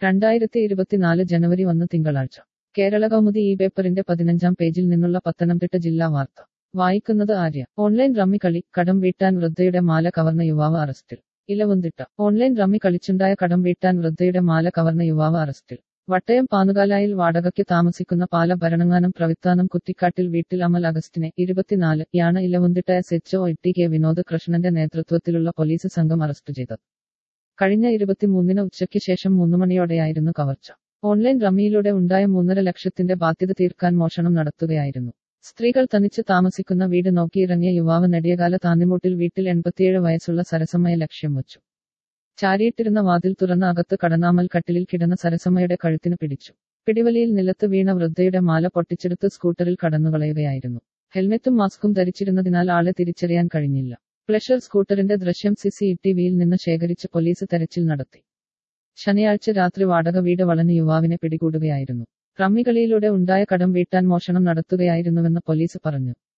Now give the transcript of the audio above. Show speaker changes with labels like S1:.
S1: രണ്ടായിരത്തി ഇരുപത്തിനാല് ജനുവരി ഒന്ന് തിങ്കളാഴ്ച കേരള കൗമുദി ഈ പേപ്പറിന്റെ പതിനഞ്ചാം പേജിൽ നിന്നുള്ള പത്തനംതിട്ട ജില്ലാ വാർത്ത വായിക്കുന്നത് ആര്യ ഓൺലൈൻ റമ്മി കളി കടം വീട്ടാൻ വൃദ്ധയുടെ മാല കവർന്ന യുവാവ് അറസ്റ്റിൽ ഇലവുന്തിട്ട ഓൺലൈൻ റമ്മി കളിച്ചുണ്ടായ കടം വീട്ടാൻ വൃദ്ധയുടെ മാല കവർന്ന യുവാവ് അറസ്റ്റിൽ വട്ടയം പാനുകാലായിൽ വാടകയ്ക്ക് താമസിക്കുന്ന പാല ഭരണങ്ങാനം പ്രവിത്താനം കുറ്റിക്കാട്ടിൽ വീട്ടിൽ അമൽ അഗസ്റ്റിനെ ഇരുപത്തിനാല് യാണ് Elavumthitta S H O T K Vinod കൃഷ്ണന്റെ നേതൃത്വത്തിലുള്ള പോലീസ് സംഘം അറസ്റ്റ് ചെയ്തത് കഴിഞ്ഞ ഇരുപത്തിമൂന്നിന് ഉച്ചയ്ക്ക് ശേഷം മൂന്ന് മണിയോടെയായിരുന്നു കവർച്ച ഓൺലൈൻ റമ്മിയിലൂടെ ഉണ്ടായ മൂന്നര ലക്ഷത്തിന്റെ ബാധ്യത തീർക്കാൻ മോഷണം നടത്തുകയായിരുന്നു സ്ത്രീകൾ തനിച്ച് താമസിക്കുന്ന വീട് നോക്കിയിറങ്ങിയ യുവാവ് നെടിയകാല താന്നിമൂട്ടിൽ വീട്ടിൽ എൺപത്തിയേഴ് വയസ്സുള്ള സരസമ്മയെ ലക്ഷ്യം വച്ചു ചാരിയിട്ടിരുന്ന വാതിൽ തുറന്ന അകത്ത് കടനാമൽ കട്ടിലിൽ കിടന്ന സരസമ്മയുടെ കഴുത്തിന് പിടിച്ചു പിടിവലിയിൽ നിലത്ത് വീണ വൃദ്ധയുടെ മാല പൊട്ടിച്ചെടുത്ത് സ്കൂട്ടറിൽ കടന്നുകളയുകയായിരുന്നു ഹെൽമെറ്റും മാസ്കും ധരിച്ചിരുന്നതിനാൽ ആളെ തിരിച്ചറിയാൻ കഴിഞ്ഞില്ല പ്ലഷർ സ്കൂട്ടറിന്റെ ദൃശ്യം സി സി ടിവിയിൽ നിന്ന് ശേഖരിച്ച് പോലീസ് തെരച്ചിൽ നടത്തി ശനിയാഴ്ച രാത്രി വാടക വീട് വളഞ്ഞ് യുവാവിനെ പിടികൂടുകയായിരുന്നു റമ്മികളിയിലൂടെ ഉണ്ടായ കടം വീട്ടാൻ മോഷണം നടത്തുകയായിരുന്നുവെന്ന് പോലീസ് പറഞ്ഞു